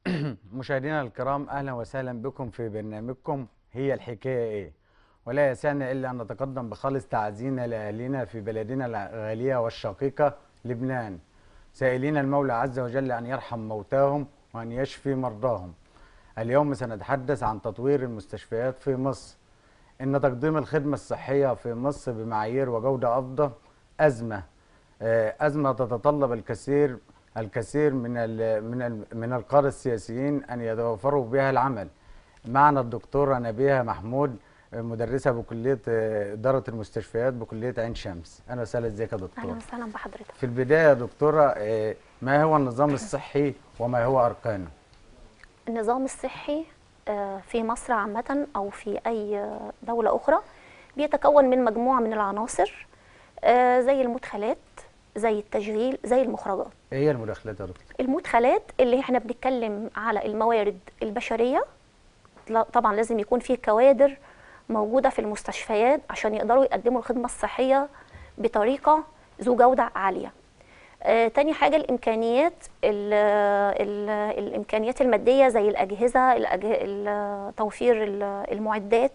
مشاهدينا الكرام اهلا وسهلا بكم في برنامجكم هي الحكايه ايه ولا يسعنا الا ان نتقدم بخالص تعزينا لاهلنا في بلدنا الغاليه والشقيقه لبنان سائلين المولى عز وجل ان يرحم موتاهم وان يشفي مرضاهم اليوم سنتحدث عن تطوير المستشفيات في مصر ان تقديم الخدمه الصحيه في مصر بمعايير وجوده افضل ازمه آه، ازمه تتطلب الكثير الكثير من ال من ال من القاده السياسيين ان يتوفروا بها العمل معنا الدكتوره نبيها محمود آه، مدرسه بكليه آه، اداره المستشفيات بكليه عين شمس اهلا وسهلا ازيك يا اهلا دكتوره وسهلا بحضرتك في البدايه يا دكتوره آه، ما هو النظام الصحي وما هو اركانه النظام الصحي آه، في مصر عامة أو في أي آه، دولة أخرى بيتكون من مجموعة من العناصر آه، زي المدخلات زي التشغيل زي المخرجات ايه هي المداخلات يا دكتور المدخلات اللي احنا بنتكلم على الموارد البشرية لا- طبعا لازم يكون في كوادر موجودة في المستشفيات عشان يقدروا يقدموا الخدمة الصحية بطريقة ذو جودة عالية آه، تاني حاجة الإمكانيات ال ال الإمكانيات المادية زي الأجهزة الأجه... ال- توفير ال- المعدات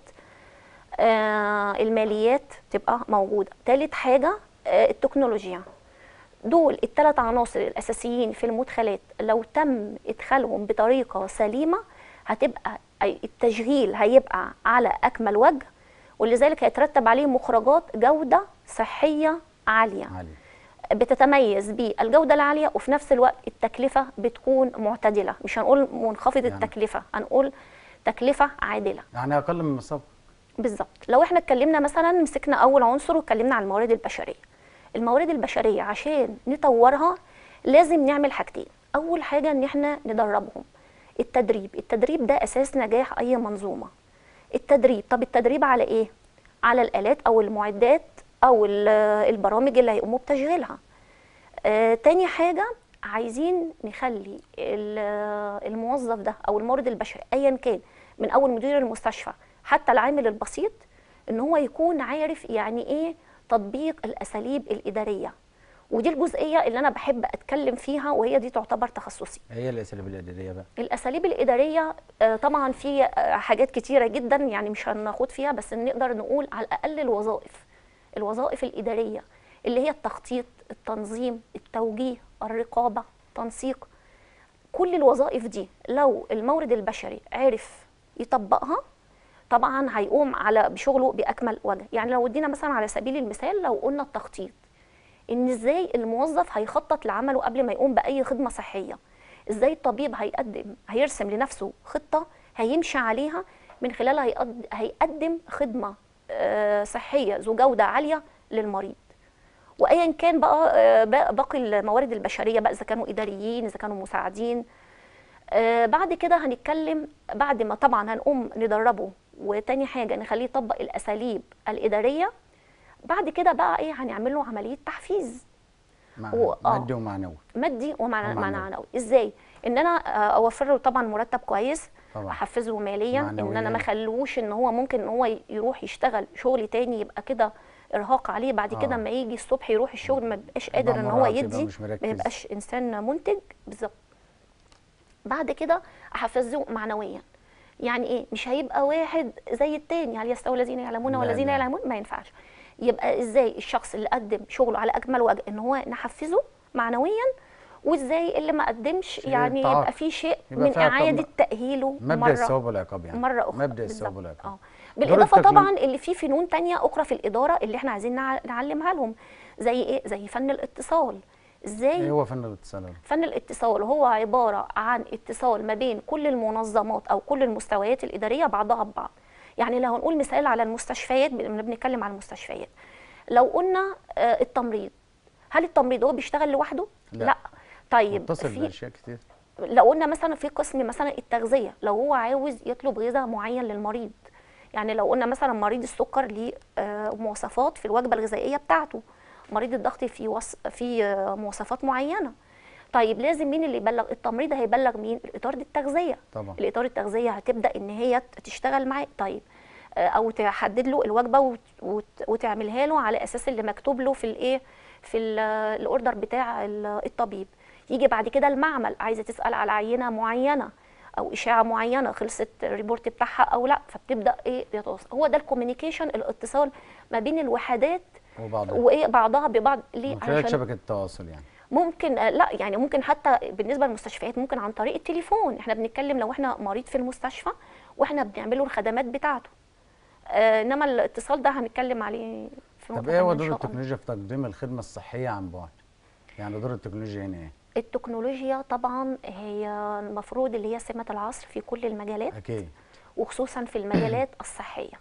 آه، الماليات تبقى موجودة تالت حاجة آه، التكنولوجيا دول الثلاث عناصر الأساسيين في المدخلات لو تم إدخالهم بطريقة سليمة هتبقى أي- التشغيل هيبقى على أكمل وجه ولذلك هيترتب عليه مخرجات جودة صحية عالية علي بتتميز بالجودة العالية وفي نفس الوقت التكلفة بتكون معتدلة مش هنقول منخفض يعني- التكلفة هنقول تكلفة عادلة يعني اقل من السابق بالظبط لو احنا اتكلمنا مثلا مسكنا اول عنصر واتكلمنا عن الموارد البشريه الموارد البشريه عشان نطورها لازم نعمل حاجتين اول حاجه ان احنا ندربهم التدريب التدريب ده اساس نجاح اي منظومه التدريب طب التدريب على ايه على الالات او المعدات او ال- البرامج اللي هيقوموا بتشغيلها آه، تاني حاجة عايزين نخلي ال- الموظف ده أو المورد البشري أيا كان من أول مدير المستشفى حتى العامل البسيط إن هو يكون عارف يعني إيه تطبيق الأساليب الإدارية ودي الجزئية اللي أنا بحب أتكلم فيها وهي دي تعتبر تخصصي هي الاساليب الاداريه بقى الاساليب الاداريه آه، طبعا في آه، حاجات كتيره جدا يعني مش هناخد فيها بس نقدر نقول على الاقل الوظائف الوظائف الاداريه اللي هي التخطيط التنظيم التوجيه الرقابه تنسيق كل الوظائف دي لو المورد البشري عرف يطبقها طبعا هيقوم على بشغله باكمل وجه يعني لو ادينا مثلا على سبيل المثال لو قلنا التخطيط ان ازاي الموظف هيخطط لعمله قبل ما يقوم باي خدمه صحيه ازاي الطبيب هيقدم هيرسم لنفسه خطه هيمشي عليها من خلالها هيقد- هيقدم خدمه آه، صحيه ذو جوده عاليه للمريض وايا كان بقى آه، بقى- باقي الموارد البشريه بقى اذا كانوا اداريين اذا كانوا مساعدين آه، بعد كده هنتكلم بعد ما طبعا هنقوم ندربه وتاني حاجه نخليه يطبق الاساليب الاداريه بعد كده بقى ايه هنعمل له عمليه تحفيز مع و- آه. مادي ومعنوي مادي ومعنوي ومعنوي. ازاي ان انا آه، اوفر له طبعا مرتب كويس طبعا. احفزه ماليا ان انا معنوياً. ما اخلوش ان هو ممكن ان هو يروح يشتغل شغل تاني يبقى كده ارهاق عليه بعد كده آه. اما يجي الصبح يروح الشغل ما بيبقاش يبقى قادر ان هو مرهق، يبقى يدي مش مركز. ما يبقاش انسان منتج بالظبط بعد كده احفزه معنويا يعني ايه مش هيبقى واحد زي التاني هل يستوي الذين يعلمون لا، والذين لا. لا يعلمون ما ينفعش يبقى ازاي الشخص اللي قدم شغله على اكمل وجه ان هو نحفزه معنويا وازاي اللي ما قدمش شيء يعني تعاقب. يبقى في شيء يبقى من فيها طب- اعاده تاهيله مبدا مره الثواب والعقاب يعني مره اخرى مبدا الثواب بالظبط. والعقاب اه بالاضافه التكليف- طبعا اللي فيه فنون تانية اخرى في الاداره اللي احنا عايزين نع- نعلمها لهم زي ايه زي فن الاتصال ازاي ايه هو فن الاتصال ده؟ فن الاتصال هو عبارة عن اتصال ما بين كل المنظمات أو كل المستويات الإدارية بعضها ببعض يعني لو هنقول مثال على المستشفيات بن- بنتكلم على المستشفيات لو قلنا آه، التمريض هل التمريض هو بيشتغل لوحده؟ لا. لا. طيب متصل في باشياء كتير لو قلنا مثلا في قسم مثلا التغذيه لو هو عاوز يطلب غذاء معين للمريض يعني لو قلنا مثلا مريض السكر ليه آه، مواصفات في الوجبه الغذائيه بتاعته مريض الضغط في وص... في آه، مواصفات معينه طيب لازم مين اللي يبلغ التمريض هيبلغ مين الاداره التغذيه طبعا الاداره التغذيه هتبدا ان هي تشتغل معاه طيب آه، او تحدد له الوجبه وت... وت... وتعملها له على اساس اللي مكتوب له في الايه في ال- الاوردر بتاع ال- الطبيب يجي بعد كده المعمل عايزه تسال على عينه معينه او اشاعه معينه خلصت الريبورت بتاعها او لا فبتبدا ايه يتواصل هو ده الكوميونيكيشن الاتصال ما بين الوحدات وبعضها وايه بعضها ببعض ليه من خلال علشان شبكه التواصل يعني ممكن آه، لا يعني ممكن حتى بالنسبه للمستشفيات ممكن عن طريق التليفون احنا بنتكلم لو احنا مريض في المستشفى واحنا بنعمله الخدمات بتاعته آه، انما الاتصال ده هنتكلم عليه في طب نقطة ايه هو تانية إن دور شاء الله. التكنولوجيا في تقديم الخدمه الصحيه عن بعد يعني دور التكنولوجيا هنا ايه التكنولوجيا طبعا هي المفروض اللي هي سمة العصر في كل المجالات اكيد وخصوصا في المجالات الصحيه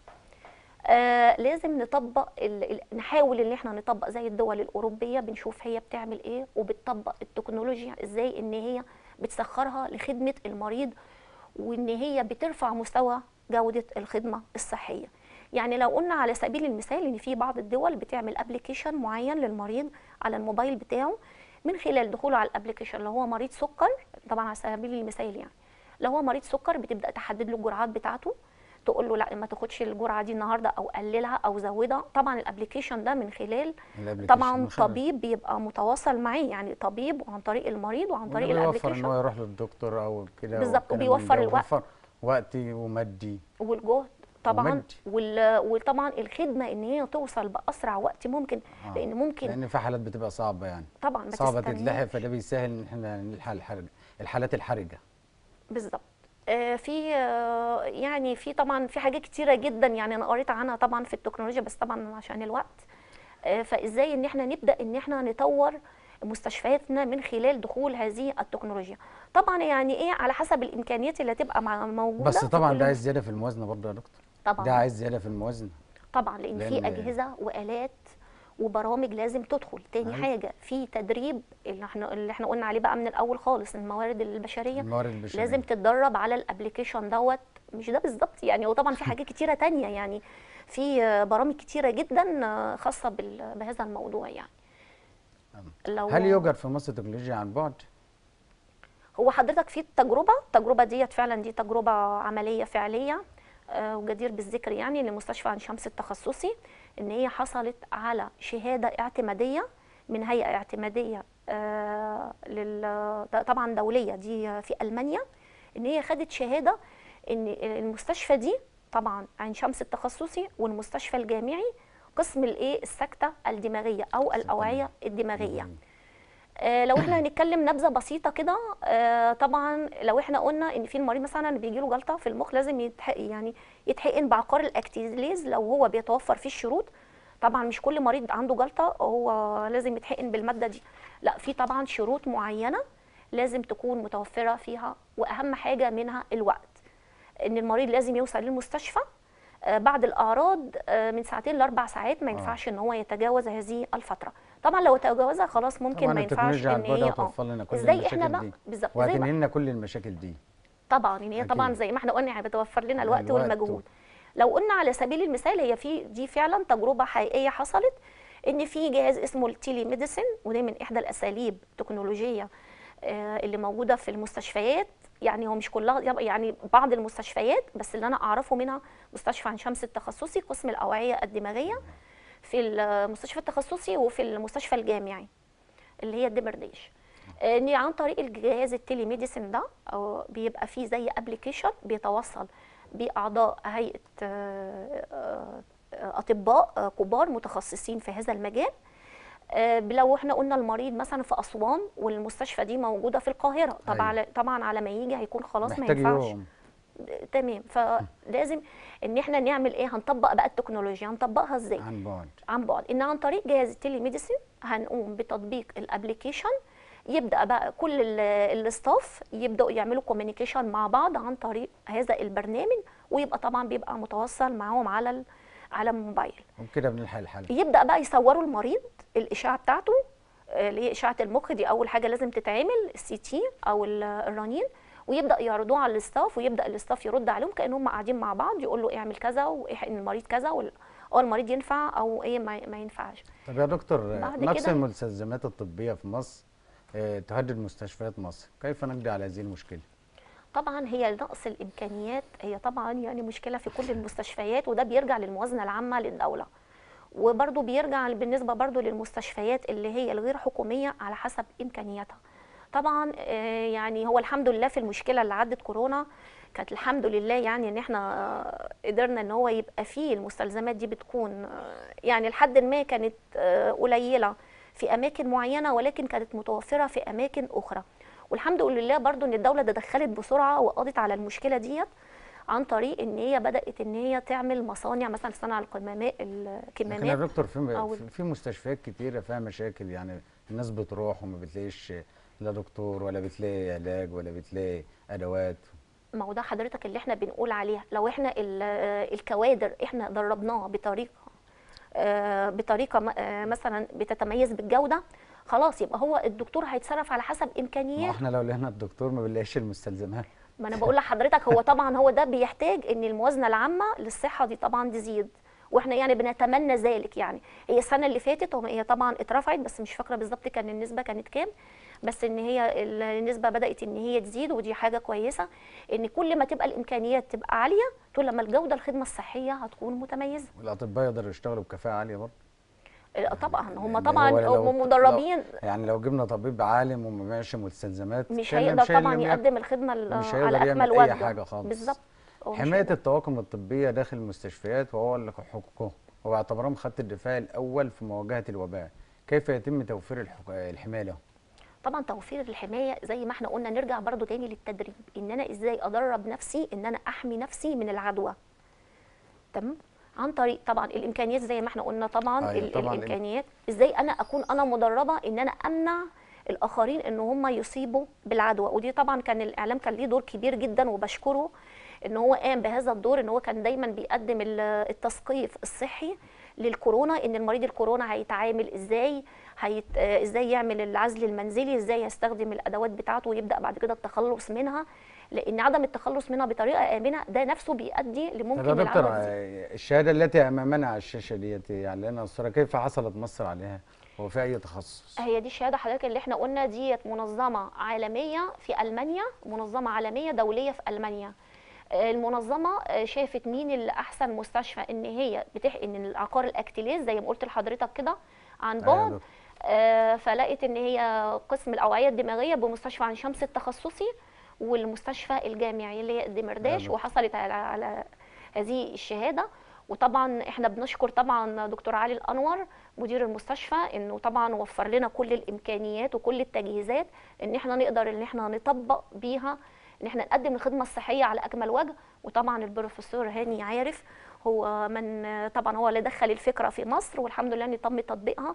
آه لازم نطبق ال... ال- نحاول ان احنا نطبق زي الدول الاوروبيه بنشوف هي بتعمل ايه وبتطبق التكنولوجيا ازاي ان هي بتسخرها لخدمه المريض وان هي بترفع مستوى جوده الخدمه الصحيه يعني لو قلنا على سبيل المثال ان في بعض الدول بتعمل ابلكيشن معين للمريض على الموبايل بتاعه من خلال دخوله على الابلكيشن لو هو مريض سكر طبعا على سبيل المثال يعني لو هو مريض سكر بتبدا تحدد له الجرعات بتاعته تقول له لا ما تاخدش الجرعه دي النهارده او قللها او زودها طبعا الابلكيشن ده من خلال الابليكيشن طبعا من خلال- طبيب بيبقى متواصل معاه يعني طبيب وعن طريق المريض وعن طريق وده بيوفر ان الابلكيشن هو يروح للدكتور او كده بالظبط، والكلام من وبيوفر ده، الوقت. وبيوفر وقتي ومادي والجهد طبعا ومادي. وال... وطبعا الخدمه ان هي توصل باسرع وقت ممكن آه. لان ممكن لان في حالات بتبقى صعبه يعني طبعا ما صعبه تستناش. تتلحق فده بيسهل ان احنا نلحق الحرج الحالات الحرجه بالظبط آه، في آه، يعني في طبعا في حاجات كتيره جدا يعني انا قريت عنها طبعا في التكنولوجيا بس طبعا عشان الوقت آه، فازاي ان احنا نبدا ان احنا نطور مستشفياتنا من خلال دخول هذه التكنولوجيا طبعا يعني ايه على حسب الامكانيات اللي هتبقى مع- موجوده بس في طبعا كل ده عايز زياده في الموازنه برضه يا دكتور طبعا ده عايز زياده في الموازنه طبعا لان في لأن- اجهزه والات وبرامج لازم تدخل تاني أيوة. حاجه في تدريب اللي احنا اللي احنا قلنا عليه بقى من الاول خالص الموارد البشريه الموارد البشريه لازم تتدرب على الابلكيشن دوت مش ده بالظبط يعني وطبعا في حاجات كتيره تانية يعني في آه، برامج كتيره جدا آه، خاصه بال- بهذا الموضوع يعني لو هل يوجد في مصر تكنولوجيا عن بعد؟ هو حضرتك في التجربه التجربه ديت فعلا دي تجربه عمليه فعليه آه، وجدير بالذكر يعني لمستشفى عين شمس التخصصي ان هي حصلت على شهاده اعتماديه من هيئه اعتماديه آه، لل ده طبعا دوليه دي في المانيا ان هي خدت شهاده ان المستشفى دي طبعا عين شمس التخصصي والمستشفى الجامعي قسم الايه السكته الدماغيه او الاوعيه الدماغيه آه، لو احنا هنتكلم نبذه بسيطه كده آه، طبعا لو احنا قلنا ان في المريض مثلا بيجي له جلطه في المخ لازم يتح... يعني يتحقن بعقار الاكتيليز لو هو بيتوفر فيه الشروط طبعا مش كل مريض عنده جلطه هو لازم يتحقن بالماده دي لا في طبعا شروط معينه لازم تكون متوفره فيها واهم حاجه منها الوقت ان المريض لازم يوصل للمستشفى آه، بعد الاعراض آه، من ساعتين لاربع ساعات ما ينفعش ان هو يتجاوز هذه الفتره طبعا لو تجاوزها خلاص ممكن طبعا ما ينفعش التكنولوجيا عن ان بعد هي هتوفر لنا كل ازاي احنا المشاكل بقى دي بالظبط ازاي بقى وهتنهي لنا كل المشاكل دي طبعا ان هي طبعا أكيد. زي ما احنا قلنا يعني بتوفر لنا الوقت, الوقت والمجهود لو قلنا على سبيل المثال هي في دي فعلا تجربه حقيقيه حصلت ان في جهاز اسمه التيلي ميديسين وده من احدى الاساليب التكنولوجيه آه، اللي موجوده في المستشفيات يعني هو مش كلها يعني بعض المستشفيات بس اللي انا اعرفه منها مستشفى عين شمس التخصصي قسم الاوعيه الدماغيه في المستشفى التخصصي وفي المستشفى الجامعي اللي هي الدمرداش ان عن طريق الجهاز التيلي ميديسين ده أو بيبقى فيه زي ابلكيشن بيتوصل باعضاء هيئه آه، آه، اطباء آه، كبار متخصصين في هذا المجال آه، لو احنا قلنا المريض مثلا في اسوان والمستشفى دي موجوده في القاهره طبعا أيوة. طبعا على ما يجي هيكون خلاص ما محتاج ينفعش يوم تمام فلازم ان احنا نعمل ايه هنطبق بقى التكنولوجيا هنطبقها ازاي عن بعد عن بعد ان عن طريق جهاز التيلي ميديسين هنقوم بتطبيق الابلكيشن يبدا بقى كل ال- الاستاف يبداوا يعملوا كوميونيكيشن مع بعض عن طريق هذا البرنامج ويبقى طبعا بيبقى متوصل معاهم على ال- على الموبايل وبكده بنلحق الحل يبدا بقى يصوروا المريض الاشعه بتاعته آه، اللي هي اشعه المخ دي اول حاجه لازم تتعمل السي تي او ال- الرنين ويبدا يعرضوه على الاستاف ويبدا الاستاف يرد عليهم كانهم قاعدين مع بعض يقول له اعمل كذا واحقن المريض كذا وال- اه المريض ينفع او ايه ما, ما ينفعش طب يا دكتور بعد نقص كده- المستلزمات الطبيه في مصر آه، تهدد مستشفيات مصر كيف نقضي على هذه المشكله طبعا هي نقص الامكانيات هي طبعا يعني مشكله في كل المستشفيات وده بيرجع للموازنه العامه للدوله وبرضه بيرجع بالنسبه برضه للمستشفيات اللي هي الغير حكوميه على حسب امكانياتها طبعا آه، يعني هو الحمد لله في المشكله اللي عدت كورونا كانت الحمد لله يعني ان احنا آه، قدرنا ان هو يبقى فيه المستلزمات دي بتكون آه، يعني لحد ما كانت آه، قليله في اماكن معينه ولكن كانت متوفره في اماكن اخرى والحمد لله برضو ان الدوله تدخلت بسرعه وقضت على المشكله ديت عن طريق ان هي بدات ان هي تعمل مصانع مثلا صنع القمامات لكن يا الكمامات دكتور في أو- في- في مستشفيات كتيره فيها مشاكل يعني الناس بتروح وما بتلاقيش لا دكتور ولا بتلاقي علاج ولا بتلاقي ادوات ما هو ده حضرتك اللي احنا بنقول عليها لو احنا ال- آه، الكوادر احنا دربناها بطريقه آه، بطريقه م- آه، مثلا بتتميز بالجوده خلاص يبقى هو الدكتور هيتصرف على حسب ما هو امكانيات احنا لو لقينا الدكتور ما بنلاقيش المستلزمات ما انا بقول لحضرتك هو طبعا هو ده بيحتاج ان الموازنه العامه للصحه دي طبعا تزيد واحنا يعني بنتمنى ذلك يعني هي السنه اللي فاتت هم- هي طبعا اترفعت بس مش فاكره بالظبط كان النسبه كانت كام بس ان هي ال- النسبه بدات ان هي تزيد ودي حاجه كويسه ان كل ما تبقى الامكانيات تبقى عاليه طول لما الجوده الخدمه الصحيه هتكون متميزه والاطباء يقدروا يشتغلوا بكفاءه عاليه برضه آه، طبعا هم يعني طبعا هو لو- هم مدربين يعني لو جبنا طبيب عالم وما معش مستلزمات مش كان هيقدر طبعا هيلم- يقدم الخدمه ال- مش على هيقدر اكمل يعمل وجه اي حاجه خالص بالظبط هو مش حمايه هيقدر. الطواقم الطبيه داخل المستشفيات وهو اللي حقوقه وباعتبارهم خط الدفاع الاول في مواجهه الوباء كيف يتم توفير الحق- الحمايه لهم طبعا توفير الحمايه زي ما احنا قلنا نرجع برضو تاني للتدريب ان انا ازاي ادرب نفسي ان انا احمي نفسي من العدوى تمام عن طريق طبعا الامكانيات زي ما احنا قلنا طبعا, أيوة ال- طبعاً. الامكانيات ازاي انا اكون انا مدربه ان انا امنع الاخرين ان هم يصيبوا بالعدوى ودي طبعا كان الاعلام كان ليه دور كبير جدا وبشكره ان هو قام بهذا الدور ان هو كان دايما بيقدم ال- التثقيف الصحي للكورونا ان المريض الكورونا هيتعامل ازاي هيت... آه، ازاي يعمل العزل المنزلي ازاي يستخدم الادوات بتاعته ويبدا بعد كده التخلص منها لان عدم التخلص منها بطريقه امنه ده نفسه بيؤدي طب لممكن يا دكتور العدوى دي. آه، الشهاده التي امامنا على الشاشه ديت يعني لنا الصوره كيف حصلت مصر عليها هو في اي تخصص هي دي الشهاده حضرتك اللي احنا قلنا ديت منظمه عالميه في المانيا منظمه عالميه دوليه في المانيا آه، المنظمه آه، شافت مين اللي احسن مستشفى ان هي بتحقن العقار الاكتيليز زي ما قلت لحضرتك كده عن أيوة يا بعد دكتور. آه، فلقيت ان هي قسم الاوعيه الدماغيه بمستشفى عين شمس التخصصي والمستشفى الجامعي اللي هي الدمرداش أيوة. وحصلت على, على هذه الشهاده وطبعا احنا بنشكر طبعا دكتور علي الانور مدير المستشفى انه طبعا وفر لنا كل الامكانيات وكل التجهيزات ان احنا نقدر ان احنا نطبق بيها ان احنا نقدم الخدمه الصحيه على اكمل وجه وطبعا البروفيسور هاني عارف هو من طبعا هو اللي دخل الفكره في مصر والحمد لله ان تم تطبيقها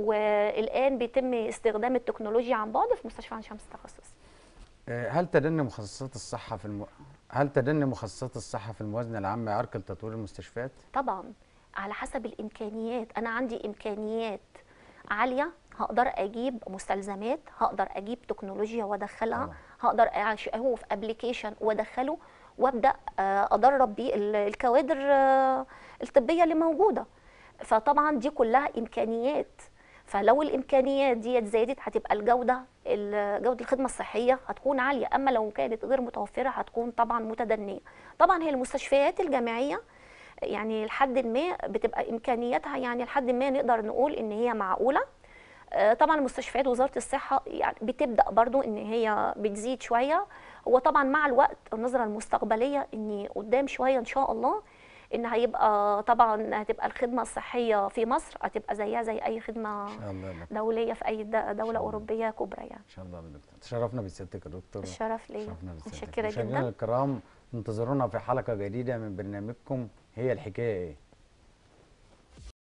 والان بيتم استخدام التكنولوجيا عن بعد في مستشفى عين شمس التخصصي آه، هل تدني مخصصات الصحه في الم... هل تدني مخصصات الصحه في الموازنه العامه يعرقل تطوير المستشفيات طبعا على حسب الامكانيات انا عندي امكانيات عاليه هقدر اجيب مستلزمات هقدر اجيب تكنولوجيا وادخلها طبعا. هقدر اشوفه في ابلكيشن وادخله وابدا آه، ادرب بيه ال- الكوادر آه، الطبيه اللي موجوده فطبعا دي كلها امكانيات فلو الامكانيات ديت زادت هتبقى الجوده ال- جوده الخدمه الصحيه هتكون عاليه اما لو كانت غير متوفره هتكون طبعا متدنيه طبعا هي المستشفيات الجامعيه يعني لحد ما بتبقى امكانياتها يعني لحد ما نقدر نقول ان هي معقوله آه، طبعا مستشفيات وزاره الصحه يعني بتبدا برضو ان هي بتزيد شويه هو طبعا مع الوقت النظره المستقبليه ان قدام شويه ان شاء الله ان هيبقى طبعا هتبقى الخدمه الصحيه في مصر هتبقى زيها زي اي خدمه ان شاء الله يا دكتور. دوليه في اي د- الله. دوله اوروبيه كبرى يعني ان شاء الله يا دكتور تشرفنا بسيادتك يا دكتور الشرف ليا شرفنا بسيادتك متشكره مشاهدينا جدا الكرام انتظرونا في حلقه جديده من برنامجكم هي الحكايه ايه